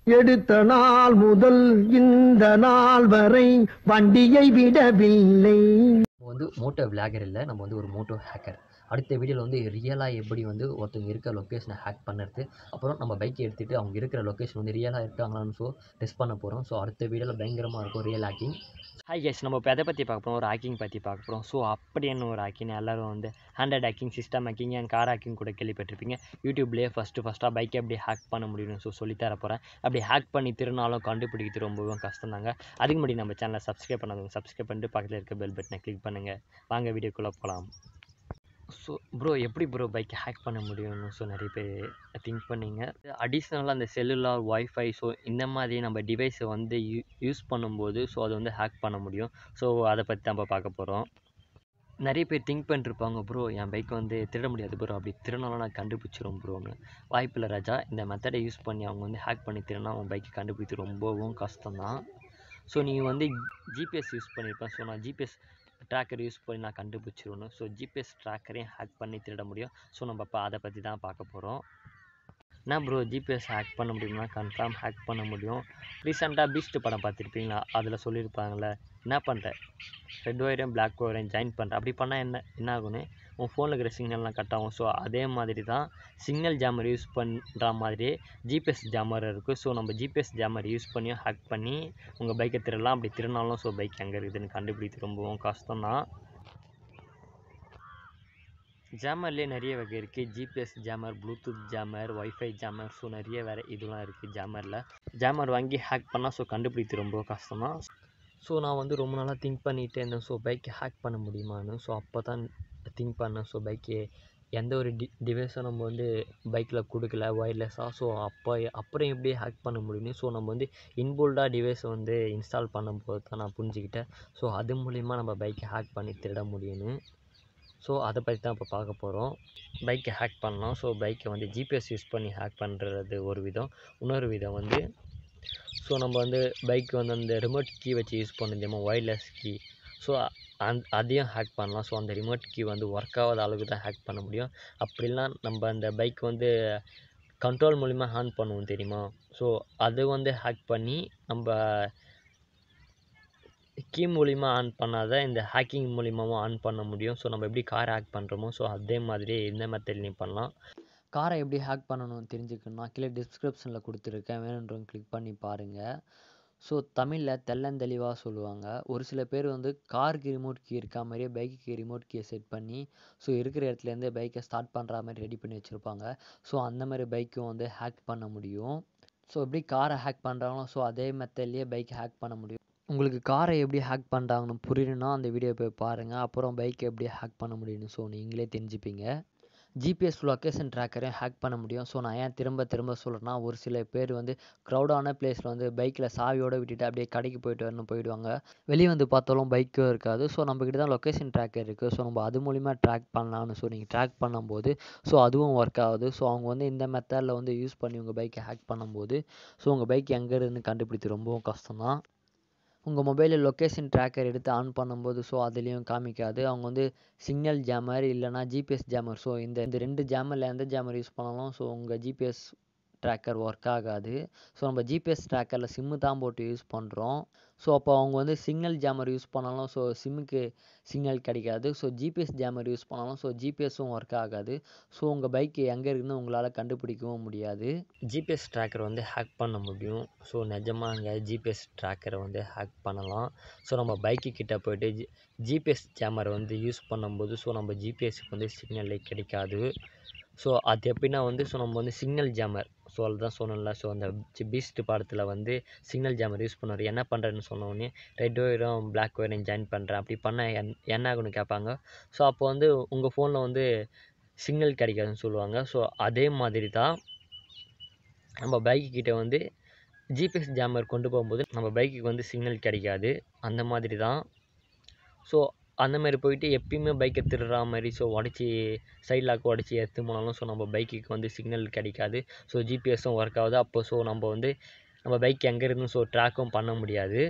எடுத்த நாள் முதல் இந்த நாள் வரை வண்டியை விடவில்லை நம்ம வந்து மோட்டோ விளாகர் இல்லை நம்ம வந்து ஒரு மோட்டோ ஹேக்கர் அடுத்த வீடியோவில் வந்து ரியலாக எப்படி வந்து ஒருத்தவங்க இருக்கிற லொக்கேஷனை ஹேக் பண்ணுறது அப்புறம் நம்ம பைக்கை எடுத்துகிட்டு அவங்க இருக்கிற லொக்கேஷன் வந்து ரியலாக இருக்காங்களான்னு ஸோ டெஸ்ட் பண்ண போகிறோம் ஸோ அடுத்த வீடியோவில் பயங்கரமாக இருக்கும் ரியல் ஹேக்கிங் ஹாய் கேஸ் நம்ம இப்போ எதை பற்றி பார்க்க போகிறோம் ஒரு ஹேக்கிங் பற்றி பார்க்க போகிறோம் ஸோ அப்படி என்ன ஒரு ஹேக்கிங் எல்லோரும் வந்து handed hacking system hacking and car hacking கூட கேள்விப்பட்டிருப்பீங்க யூடியூப்லேயே ஃபஸ்ட்டு ஃபஸ்ட்டாக பைக்கை எப்படி ஹேக் பண்ண முடியும்னு ஸோ சொல்லித்தர போகிறேன் அப்படி ஹேக் பண்ணி திருநாளும் கண்டுபிடிக்கிறது ரொம்பவும் கஷ்டம் தாங்க அதுக்கு முன்னாடி நம்ம சேனலை சப்ஸ்கிரைப் பண்ணாதவங்க சப்ஸ்கிரைப் பண்ணிட்டு பக்கத்தில் இருக்க பெல் பட்டனை கிளிக் பண்ணுங்கள் வாங்க வீடியோக்குள்ளே போகலாம் ஸோ ப்ரோ எப்படி ப்ரோ பைக்கை ஹேக் பண்ண முடியும்னு ஸோ நிறைய பேர் திங்க் பண்ணீங்க அடிஷ்னலாக அந்த செல்லுலார் ஒய்ஃபை ஸோ இந்த மாதிரி நம்ம டிவைஸை வந்து யூ யூஸ் பண்ணும்போது ஸோ அதை வந்து ஹேக் பண்ண முடியும் ஸோ அதை பற்றி நம்ம பார்க்க போகிறோம் நிறைய பேர் திங்க் பண்ணிருப்பாங்க ப்ரோ என் பைக் வந்து திருட முடியாது ப்ரோ அப்படி திருநாளும் நான் கண்டுபிடிச்சிரும் ப்ரோன்னு வாய்ப்பில்லை ராஜா இந்த மெத்தடை யூஸ் பண்ணி அவங்க வந்து ஹேக் பண்ணி திருனா அவன் பைக்கை கண்டுபிடித்து ரொம்பவும் கஷ்டம்தான் ஸோ நீங்கள் வந்து ஜிபிஎஸ் யூஸ் பண்ணியிருப்பேன் ஸோ நான் ஜிபிஎஸ் ட்ராக்கர் யூஸ் பண்ணி நான் கண்டுபிடிச்சிருவேன் ஸோ ஜிபிஎஸ் ட்ராக்கரையும் ஹேக் பண்ணி திருட முடியும் ஸோ நம்ம இப்போ அதை பற்றி தான் பார்க்க போகிறோம் என்ன ப்ரோ ஜிபிஎஸ் ஹேக் பண்ண முடியும்னா கன்ஃபார்ம் ஹேக் பண்ண முடியும் ரீசெண்டாக பீஸ்ட் படம் பார்த்துருப்பீங்களா அதில் சொல்லியிருப்பாங்களே என்ன பண்ணுற ரெட் ஒயரையும் பிளாக் ஒயரையும் ஜாயின் பண்ணுற அப்படி பண்ணால் என்ன என்ன ஆகும்னு உன் ஃபோனில் இருக்கிற சிக்னல்லாம் கட் ஆகும் ஸோ அதே மாதிரி தான் சிக்னல் ஜாமர் யூஸ் பண்ணுற மாதிரியே ஜிபிஎஸ் ஜாமர் இருக்குது ஸோ நம்ம ஜிபிஎஸ் ஜாமர் யூஸ் பண்ணியும் ஹேக் பண்ணி உங்கள் பைக்கை திருடலாம் அப்படி திருநாளும் ஸோ பைக் எங்கே இருக்குதுன்னு கண்டுபிடித்து ரொம்பவும் கஷ்டம் தான் ஜாமர்லேயே நிறைய வகை இருக்குது GPS jammer bluetooth jammer wifi jammer so நிறைய வேறு இதெல்லாம் இருக்குது ஜாமரில் ஜாமர் வாங்கி ஹேக் பண்ணால் ஸோ கண்டுபிடித்து ரொம்ப கஷ்டம் தான் ஸோ நான் வந்து ரொம்ப நாளாக திங்க் பண்ணிகிட்டே இருந்தேன் ஸோ பைக்கை ஹேக் பண்ண முடியுமான்னு ஸோ அப்போ தான் திங்க் பண்ணேன் ஸோ பைக்கு எந்த ஒரு டி டிவைஸும் நம்ம வந்து பைக்கில் கொடுக்கல ஒயர்லெஸ்ஸாக ஸோ அப்போ அப்புறம் எப்படி ஹேக் பண்ண முடியும்னு ஸோ நம்ம வந்து இன்போல்டாக டிவைஸை வந்து இன்ஸ்டால் பண்ணும்போது தான் நான் புரிஞ்சுக்கிட்டேன் ஸோ அது மூலிமா நம்ம பைக்கை ஹேக் பண்ணி திருட முடியும்னு ஸோ அதை பற்றி தான் இப்போ பார்க்க போகிறோம் பைக்கை ஹேக் பண்ணலாம் ஸோ பைக்கை வந்து ஜிபிஎஸ் யூஸ் பண்ணி ஹேக் பண்ணுறது ஒரு விதம் இன்னொரு விதம் வந்து ஸோ நம்ம வந்து பைக் வந்து அந்த ரிமோட் கீ வச்சு யூஸ் பண்ணிருந்தோமோ ஒயர்லெஸ் கீ ஸோ அந் அதையும் ஹேக் பண்ணலாம் ஸோ அந்த ரிமோட் கீ வந்து ஒர்க் ஆகாத அளவுக்கு தான் ஹேக் பண்ண முடியும் அப்படிலாம் நம்ம அந்த பைக் வந்து கண்ட்ரோல் மூலிமா ஆன் பண்ணுவோம் தெரியுமா ஸோ அது வந்து ஹேக் பண்ணி நம்ம கீ மூலிமா ஆன் பண்ணாத இந்த ஹேக்கிங் மூலிமாவும் ஆன் பண்ண முடியும் ஸோ நம்ம எப்படி கார் ஹேக் பண்ணுறோமோ ஸோ அதே மாதிரி இந்த மெத்தட்லையும் பண்ணலாம் காரை எப்படி ஹேக் பண்ணணும்னு தெரிஞ்சுக்கணும்னா கீழே டிஸ்கிரிப்ஷனில் கொடுத்துருக்கேன் வேணுன்றவங்க கிளிக் பண்ணி பாருங்கள் ஸோ தமிழில் தெள்ளந்தெளிவாக சொல்லுவாங்க ஒரு சில பேர் வந்து காருக்கு ரிமோட் கீ இருக்கா மாதிரியே பைக்குக்கு ரிமோட் கீயை செட் பண்ணி ஸோ இருக்கிற இடத்துலேருந்தே பைக்கை ஸ்டார்ட் பண்ணுற மாதிரி ரெடி பண்ணி வச்சுருப்பாங்க ஸோ அந்த மாதிரி பைக்கும் வந்து ஹேக் பண்ண முடியும் ஸோ எப்படி காரை ஹேக் பண்ணுறாங்களோ ஸோ அதே மெத்தட்லேயே பைக் ஹேக் பண்ண முடியும் உங்களுக்கு காரை எப்படி ஹேக் பண்ணுறாங்கன்னு புரியணும்னா அந்த வீடியோ போய் பாருங்கள் அப்புறம் பைக்கை எப்படி ஹேக் பண்ண முடியும்னு ஸோ நீங்களே தெரிஞ்சுப்பீங்க ஜிபிஎஸ் லொக்கேஷன் ட்ராக்கரையும் ஹேக் பண்ண முடியும் ஸோ நான் ஏன் திரும்ப திரும்ப சொல்கிறேன்னா ஒரு சில பேர் வந்து க்ரௌடான பிளேஸில் வந்து பைக்கில் சாவியோடு விட்டுட்டு அப்படியே கடைக்கு போயிட்டு வரணும் போயிடுவாங்க வெளியே வந்து பார்த்தாலும் பைக்கும் இருக்காது ஸோ நம்மக்கிட்ட தான் லொக்கேஷன் ட்ராக்கர் இருக்குது ஸோ நம்ம அது மூலிமா ட்ராக் பண்ணலாம்னு ஸோ நீங்கள் ட்ராக் பண்ணும்போது ஸோ அதுவும் ஒர்க் ஆகுது ஸோ அவங்க வந்து இந்த மெத்தடில் வந்து யூஸ் பண்ணி உங்கள் பைக்கை ஹேக் பண்ணும்போது ஸோ உங்கள் பைக் எங்கே இருக்குன்னு கண்டுபிடித்து ரொம்பவும் கஷ்டம் தான் உங்கள் மொபைலில் லொக்கேஷன் ட்ராக்கர் எடுத்து ஆன் பண்ணும்போது ஸோ அதுலேயும் காமிக்காது அவங்க வந்து சிக்னல் ஜாமர் இல்லைனா ஜிபிஎஸ் ஜாமர் ஸோ இந்த இந்த ரெண்டு ஜாமரில் எந்த ஜாமர் யூஸ் பண்ணாலும் ஸோ உங்கள் ஜிபிஎஸ் ட்ராக்கர் ஒர்க் ஆகாது ஸோ நம்ம ஜிபிஎஸ் ட்ராக்கரில் சிம்மு தான் போட்டு யூஸ் பண்ணுறோம் ஸோ அப்போ அவங்க வந்து சிக்னல் ஜாமர் யூஸ் பண்ணாலும் ஸோ சிம்முக்கு சிக்னல் கிடைக்காது ஸோ ஜிபிஎஸ் ஜாமர் யூஸ் பண்ணாலும் ஸோ ஜிபிஎஸும் ஒர்க் ஆகாது ஸோ உங்கள் பைக்கு எங்கே இருக்குன்னு உங்களால் கண்டுபிடிக்கவும் முடியாது ஜிபிஎஸ் ட்ராக்கர் வந்து ஹேக் பண்ண முடியும் ஸோ நிஜமாக அங்கே ஜிபிஎஸ் ட்ராக்கரை வந்து ஹேக் பண்ணலாம் ஸோ நம்ம பைக்கு கிட்டே போயிட்டு ஜி ஜிபிஎஸ் ஜாமரை வந்து யூஸ் பண்ணும்போது ஸோ நம்ம ஜிபிஎஸ்க்கு வந்து சிக்னலே கிடைக்காது ஸோ அது எப்படின்னா வந்து ஸோ நம்ம வந்து சிக்னல் ஜாமர் ஸோ அதுதான் சொன்னல ஸோ அந்த பீஸ்ட் படத்தில் வந்து சிக்னல் ஜாமர் யூஸ் பண்ணுவார் என்ன பண்ணுறேன்னு சொன்னோடனே ரெட் ஒயரும் பிளாக் ஒயரும் ஜாயின் பண்ணுறேன் அப்படி பண்ண என் என்ன ஆகுன்னு கேட்பாங்க ஸோ அப்போ வந்து உங்கள் ஃபோனில் வந்து சிக்னல் கிடைக்காதுன்னு சொல்லுவாங்க ஸோ அதே மாதிரி தான் நம்ம பைக்கு கிட்டே வந்து ஜிபிஎஸ் ஜாமர் கொண்டு போகும்போது நம்ம பைக்குக்கு வந்து சிக்னல் கிடைக்காது அந்த மாதிரி தான் ஸோ அந்த மாதிரி போயிட்டு எப்பயுமே பைக்கை திருடுற மாதிரி ஸோ உடச்சி சைட் லாக் உடச்சி எடுத்து போனாலும் ஸோ நம்ம பைக்குக்கு வந்து சிக்னல் கிடைக்காது ஸோ ஜிபிஎஸும் ஒர்க் ஆகுது அப்போ ஸோ நம்ம வந்து நம்ம பைக் எங்கே இருக்குன்னு ஸோ ட்ராக்கும் பண்ண முடியாது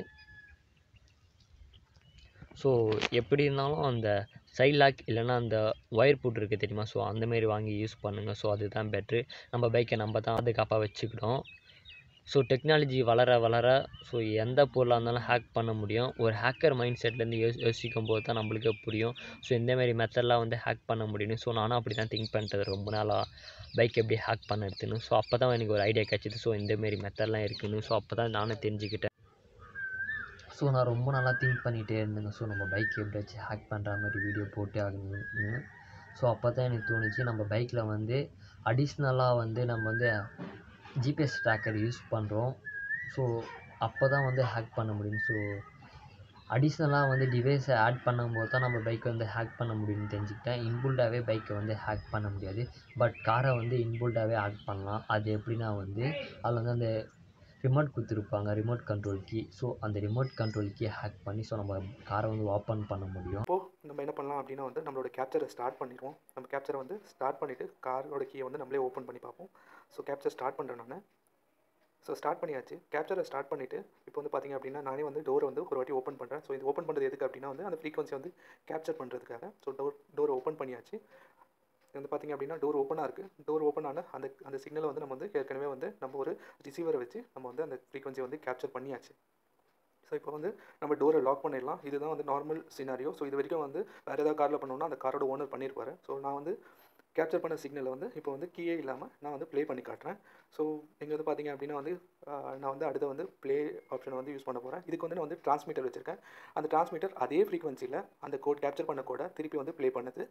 ஸோ எப்படி இருந்தாலும் அந்த சைட் லாக் இல்லைன்னா அந்த ஒயர் புட் இருக்குது தெரியுமா ஸோ அந்தமாரி வாங்கி யூஸ் பண்ணுங்கள் ஸோ அதுதான் பெட்ரு நம்ம பைக்கை நம்ம தான் பாதுகாப்பாக வச்சுக்கிடும் ஸோ டெக்னாலஜி வளர வளர ஸோ எந்த பொருளாக இருந்தாலும் ஹேக் பண்ண முடியும் ஒரு ஹேக்கர் மைண்ட் செட்லேருந்து யோசி யோசிக்கும் போது தான் நம்மளுக்கே புரியும் ஸோ இந்தமாரி மெத்தட்லாம் வந்து ஹேக் பண்ண முடியும் ஸோ நானும் அப்படி தான் திங்க் பண்ணிட்டது ரொம்ப நாளாக பைக் எப்படி ஹேக் பண்ணுறதுன்னு ஸோ அப்போ தான் எனக்கு ஒரு ஐடியா கிடச்சிது ஸோ இந்தமாரி மெத்தட்லாம் இருக்குன்னு ஸோ அப்போ தான் நானும் தெரிஞ்சுக்கிட்டேன் ஸோ நான் ரொம்ப நாளாக திங்க் பண்ணிகிட்டே இருந்தேங்க ஸோ நம்ம பைக் எப்படியாச்சும் ஹேக் பண்ணுற மாதிரி வீடியோ போட்டே ஆகணும்னு ஸோ அப்போ தான் எனக்கு தோணுச்சு நம்ம பைக்கில் வந்து அடிஷ்னலாக வந்து நம்ம வந்து ஜிபிஎஸ் ட்ராக்கர் யூஸ் பண்ணுறோம் ஸோ அப்போ தான் வந்து ஹேக் பண்ண முடியும் ஸோ அடிஷ்னலாக வந்து டிவைஸை ஆட் பண்ணும்போது தான் நம்ம பைக்கை வந்து ஹேக் பண்ண முடியும்னு தெரிஞ்சுக்கிட்டேன் இன்புல்டாகவே பைக்கை வந்து ஹேக் பண்ண முடியாது பட் காரை வந்து இன்புல்டாகவே ஹேக் பண்ணலாம் அது எப்படின்னா வந்து அதில் வந்து அந்த ரிமோட் கொடுத்துருப்பாங்க ரிமோட் கண்ட்ரோல் கீ ஸோ அந்த ரிமோட் கண்ட்ரோல் கீ ஹேக் பண்ணி ஸோ நம்ம காரை வந்து ஓப்பன் பண்ண முடியும் இப்போது நம்ம என்ன பண்ணலாம் அப்படின்னா வந்து நம்மளோட கேப்சரை ஸ்டார்ட் பண்ணிடுவோம் நம்ம கேப்சரை வந்து ஸ்டார்ட் பண்ணிவிட்டு காரோட கீயை வந்து நம்மளே ஓப்பன் பண்ணி பார்ப்போம் ஸோ கேப்சர் ஸ்டார்ட் பண்ணுறேன் நான் ஸோ ஸ்டார்ட் பண்ணியாச்சு கேப்சரை ஸ்டார்ட் பண்ணிவிட்டு இப்போ வந்து பார்த்தீங்க அப்படின்னா நானே வந்து டோரை வந்து ஒரு வாட்டி ஓப்பன் பண்ணுறேன் ஸோ இது ஓப்பன் பண்ணுறது எதுக்கு அப்படின்னா வந்து அந்த ஃப்ரீக்வன்சி வந்து கேப்சர் பண்ணுறதுக்காக ஸோ டோர் டோர் ஓப்பன் பண்ணியாச்சு இது வந்து பார்த்தீங்க அப்படின்னா டோர் ஓப்பனாக இருக்குது டோர் ஓப்பன் ஆன அந்த அந்த சிக்னலை வந்து நம்ம வந்து ஏற்கனவே வந்து நம்ம ஒரு ரிசீவரை வச்சு நம்ம வந்து அந்த ஃப்ரீக்வன்சியை வந்து கேப்சர் பண்ணியாச்சு ஸோ இப்போ வந்து நம்ம டோரை லாக் பண்ணிடலாம் இதுதான் வந்து நார்மல் சினாரியோ ஸோ இது வரைக்கும் வந்து வேறு ஏதாவது காரில் பண்ணோம்னா அந்த காரோட ஓனர் பண்ணியிருப்பாரு ஸோ நான் வந்து கேப்சர் பண்ண சிக்னலை வந்து இப்போ வந்து கீயே இல்லாமல் நான் வந்து ப்ளே பண்ணி காட்டுறேன் ஸோ இங்கே வந்து பார்த்தீங்க அப்படின்னா வந்து ஆஹ், நான் வந்து அடுத்து வந்து ப்ளே ஆப்ஷனை வந்து யூஸ் பண்ண போகிறேன் இதுக்கு வந்து நான் வந்து டிரான்ஸ்மீட்டர் வச்சுருக்கேன் அந்த டிரான்ஸ்மீட்டர் அதே ஃப்ரீக்வன்சியில் அந்த கோட் கேப்சர் பண்ண கோடை திருப்பி வந்து ப்ளே பண்ணுது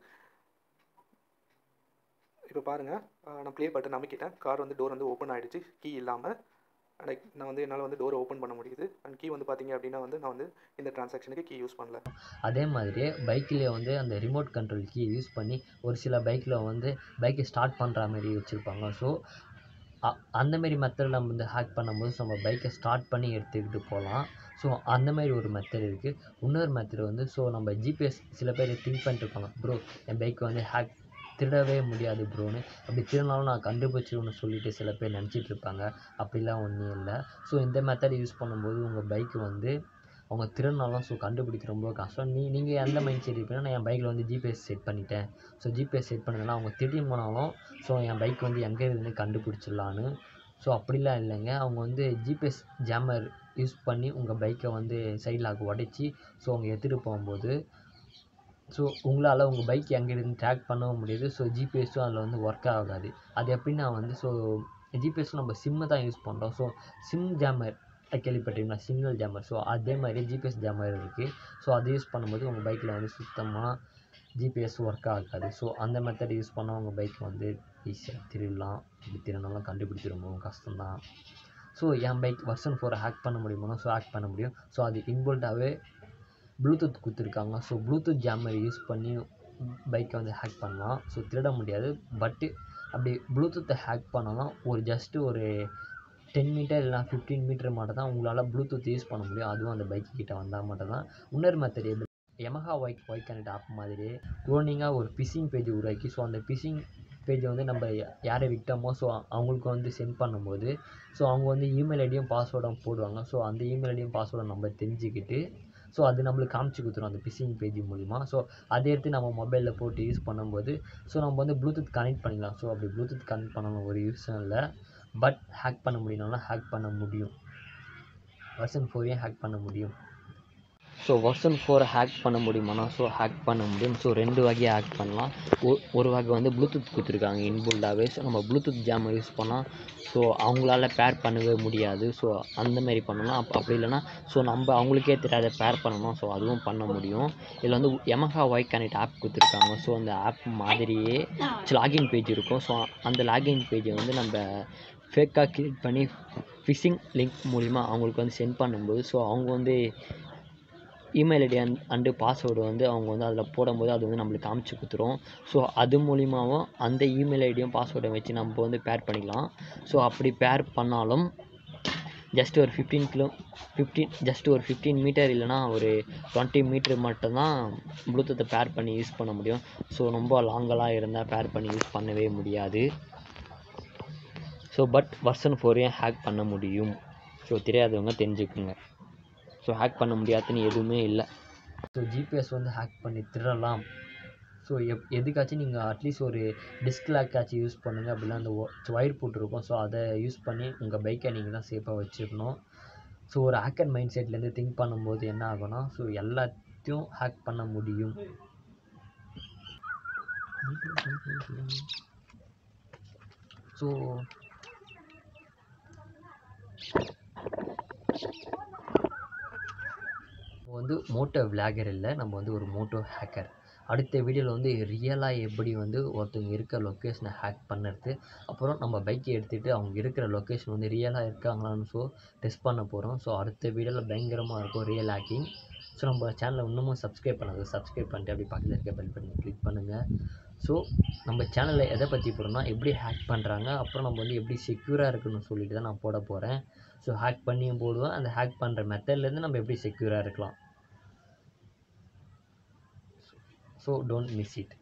இப்போ பாருங்கள் நான் ப்ளே பட்டன் அமைக்கிட்டேன் கார் வந்து டோர் வந்து ஓப்பன் ஆகிடுச்சு கீ இல்லாமல் லைக் நான் வந்து என்னால் வந்து டோரை ஓப்பன் பண்ண முடியுது அண்ட் கீ வந்து பார்த்தீங்க அப்படின்னா வந்து நான் வந்து இந்த டிரான்சாக்ஷனுக்கு கீ யூஸ் பண்ணல அதே மாதிரியே பைக்லேயே வந்து அந்த ரிமோட் கண்ட்ரோல் கீ யூஸ் பண்ணி ஒரு சில பைக்கில் வந்து பைக்கை ஸ்டார்ட் பண்ணுற மாதிரி வச்சுருப்பாங்க ஸோ அந்தமாரி மெத்தட் நம்ம வந்து ஹேக் பண்ணும்போது ஸோ நம்ம பைக்கை ஸ்டார்ட் பண்ணி எடுத்துக்கிட்டு போகலாம் ஸோ அந்த மாதிரி ஒரு மெத்தட் இருக்குது இன்னொரு மெத்தட் வந்து ஸோ நம்ம ஜிபிஎஸ் சில பேர் திங்க் பண்ணிட்டு இருப்பாங்க ப்ரோ என் பைக் வந்து ஹேக் திருடவே முடியாது ப்ரோன்னு அப்படி திருடினாலும் நான் கண்டுபிடிச்சிருவேன்னு சொல்லிட்டு சில பேர் நினச்சிட்டு இருப்பாங்க அப்படிலாம் ஒன்றும் இல்லை ஸோ இந்த மெத்தட் யூஸ் பண்ணும்போது உங்கள் பைக்கு வந்து அவங்க திருடினாலும் ஸோ கண்டுபிடிக்க ரொம்ப கஷ்டம் நீ நீங்கள் எந்த மைண்ட் செட் இருப்பீங்கன்னா நான் என் பைக்கில் வந்து ஜிபிஎஸ் செட் பண்ணிட்டேன் ஸோ ஜிபிஎஸ் செட் பண்ணதுனால அவங்க திருடி போனாலும் ஸோ என் பைக் வந்து எங்கே இருக்குதுன்னு கண்டுபிடிச்சிடலான்னு ஸோ அப்படிலாம் இல்லைங்க அவங்க வந்து ஜிபிஎஸ் ஜாமர் யூஸ் பண்ணி உங்கள் பைக்கை வந்து சைட் லாக் உடச்சி ஸோ அவங்க எடுத்துகிட்டு போகும்போது ஸோ உங்களால் உங்கள் பைக் எங்கே இருக்குன்னு ட்ராக் பண்ணவும் முடியாது ஸோ ஜிபிஎஸும் அதில் வந்து ஒர்க் ஆகாது அது எப்படின்னா வந்து ஸோ ஜிபிஎஸ் நம்ம சிம்மு தான் யூஸ் பண்ணுறோம் ஸோ சிம் ஜாமர் கேள்விப்பட்டிருக்கீங்களா சிக்னல் ஜாமர் ஸோ அதே மாதிரி ஜிபிஎஸ் ஜாமர் இருக்குது ஸோ அதை யூஸ் பண்ணும்போது உங்கள் பைக்கில் வந்து சுத்தமாக ஜிபிஎஸ் ஒர்க் ஆகாது ஸோ அந்த மெத்தட் யூஸ் பண்ணால் உங்கள் பைக் வந்து ஈஸியாக திருடலாம் இப்படி திருடினாலும் கண்டுபிடிக்க ரொம்ப கஷ்டம்தான் ஸோ என் பைக் வர்ஷன் ஃபோரை ஹேக் பண்ண முடியுமா ஸோ ஹேக் பண்ண முடியும் ஸோ அது இன்பில்டாகவே ப்ளூடூத் கொடுத்துருக்காங்க ஸோ ப்ளூடூத் ஜாமர் யூஸ் பண்ணி பைக்கை வந்து ஹேக் பண்ணலாம் ஸோ திருட முடியாது பட்டு அப்படி ப்ளூடூத்தை ஹேக் பண்ணலாம் ஒரு ஜஸ்ட்டு ஒரு டென் மீட்டர் இல்லைனா ஃபிஃப்டீன் மீட்டர் மட்டும் தான் உங்களால் ப்ளூடூத் யூஸ் பண்ண முடியும் அதுவும் அந்த பைக்கு கிட்ட வந்தால் மட்டும் தான் இன்னொரு மெத்தட் எப்படி Yamaha ஒய்க் ஒய் கனெக்ட் ஆப் மாதிரி குளோனிங்காக ஒரு பிசிங் பேஜ் உருவாக்கி ஸோ அந்த பிசிங் பேஜை வந்து நம்ம யா- யாரை விட்டோமோ ஸோ அவங்களுக்கு வந்து சென்ட் பண்ணும்போது ஸோ அவங்க வந்து இமெயில் ஐடியும் பாஸ்வேர்டும் போடுவாங்க ஸோ அந்த இமெயில் ஐடியும் பாஸ்வேர்டும் நம்ம தெரிஞ்சுக்கிட்டு ஸோ அது நம்மளுக்கு காமிச்சு கொடுத்துரும் அந்த பிசிங் பேஜ் மூலிமா ஸோ அதை எடுத்து நம்ம மொபைலில் போட்டு யூஸ் பண்ணும்போது ஸோ நம்ம வந்து ப்ளூடூத் கனெக்ட் பண்ணிக்கலாம் ஸோ அப்படி ப்ளூடூத் கனெக்ட் பண்ணணும் ஒரு யூஸும் இல்லை பட் ஹேக் பண்ண முடியும்னாலும் ஹேக் பண்ண முடியும் வெர்ஷன் ஃபோரையும் ஹேக் பண்ண முடியும் ஸோ வெர்ஷன் ஃபோரை ஹேக் பண்ண முடியுமானா ஸோ ஹேக் பண்ண முடியும் ஸோ ரெண்டு வகையாக ஹேக் பண்ணலாம் ஒ- ஒரு வகை வந்து ப்ளூடூத் கொடுத்துருக்காங்க இன்புல்டாகவே ஸோ நம்ம ப்ளூடூத் ஜாமர் யூஸ் பண்ணால் ஸோ அவங்களால பேர் பண்ணவே முடியாது ஸோ அந்த மாதிரி பண்ணலாம் அப் அப்படி இல்லைன்னா ஸோ நம்ம அவங்களுக்கே தெரியாத பேர் பண்ணணும் ஸோ அதுவும் பண்ண முடியும் இதில் வந்து Yamaha ஒய் கனெக்ட் ஆப் கொடுத்துருக்காங்க ஸோ அந்த ஆப் மாதிரியே லாகின் பேஜ் இருக்கும் ஸோ அந்த லாகின் பேஜை வந்து நம்ம ஃபேக்காக கிரியேட் பண்ணி ஃபிஷிங் லிங்க் மூலிமா அவங்களுக்கு வந்து சென்ட் பண்ணும்போது ஸோ அவங்க வந்து email ID and and password வந்து அவங்க வந்து அதில் போடும்போது அது வந்து நம்மளுக்கு காமிச்சு கொடுத்துரும் ஸோ அது மூலிமாவும் அந்த இமெயில் ஐடியும் பாஸ்வேர்டை வச்சு நம்ம வந்து பேர் பண்ணிக்கலாம் ஸோ அப்படி பேர் பண்ணாலும் ஜஸ்ட் ஒரு ஃபிஃப்டீன் கிலோ ஃபிஃப்டீன் ஜஸ்ட் ஒரு ஃபிஃப்டீன் மீட்டர் இல்லைனா ஒரு டுவெண்ட்டி மீட்டர் மட்டும்தான் ப்ளூடூத்தை பேர் பண்ணி யூஸ் பண்ண முடியும் ஸோ ரொம்ப லாங்கெல்லாம் இருந்தால் பேர் பண்ணி யூஸ் பண்ணவே முடியாது ஸோ பட் வர்ஷன் ஃபோரையும் ஹேக் பண்ண முடியும் ஸோ தெரியாதவங்க தெரிஞ்சுக்குங்க ஸோ ஹேக் பண்ண முடியாதுன்னு எதுவுமே இல்லை ஸோ ஜிபிஎஸ் வந்து ஹேக் பண்ணி திருடலாம் ஸோ எப் எதுக்காச்சும் நீங்கள் அட்லீஸ்ட் ஒரு டிஸ்க் லாக்காச்சும் யூஸ் பண்ணுங்கள் அப்படிலாம் அந்த ஒயர் போட்டிருக்கும் ஸோ அதை யூஸ் பண்ணி உங்கள் பைக்கை நீங்கள் தான் சேஃபாக வச்சுக்கணும் ஸோ ஒரு ஹேக்கர் மைண்ட் செட்லேருந்து திங்க் பண்ணும்போது என்ன ஆகும்னா ஸோ எல்லாத்தையும் ஹேக் பண்ண முடியும் ஸோ நம்ம வந்து மோட்டோ விளாகர் இல்லை நம்ம வந்து ஒரு மோட்டோ ஹேக்கர் அடுத்த வீடியோவில் வந்து ரியலாக எப்படி வந்து ஒருத்தவங்க இருக்க லொக்கேஷனை ஹேக் பண்ணுறது அப்புறம் நம்ம பைக்கை எடுத்துகிட்டு அவங்க இருக்கிற லொக்கேஷன் வந்து ரியலாக இருக்காங்களான்னு ஸோ டெஸ்ட் பண்ண போகிறோம் ஸோ அடுத்த வீடியோவில் பயங்கரமாக இருக்கும் ரியல் ஹேக்கிங் ஸோ நம்ம சேனலை இன்னமும் சப்ஸ்கிரைப் பண்ணாது சப்ஸ்கிரைப் பண்ணிட்டு அப்படி பக்கத்தில் இருக்க பெல் பண்ணி கிளிக் பண்ணுங்கள் ஸோ நம்ம சேனலில் எதை பற்றி போகிறோம்னா எப்படி ஹேக் பண்ணுறாங்க அப்புறம் நம்ம வந்து எப்படி செக்யூராக இருக்குன்னு சொல்லிட்டு தான் நான் போட போகிறேன் ஸோ ஹேக் பண்ணியும் போடுவேன் அந்த ஹேக் பண்ணுற மெத்தட்லேருந்து நம்ம எப்படி செக்யூராக இருக்கலாம் ஸோ டோன்ட் மிஸ் இட்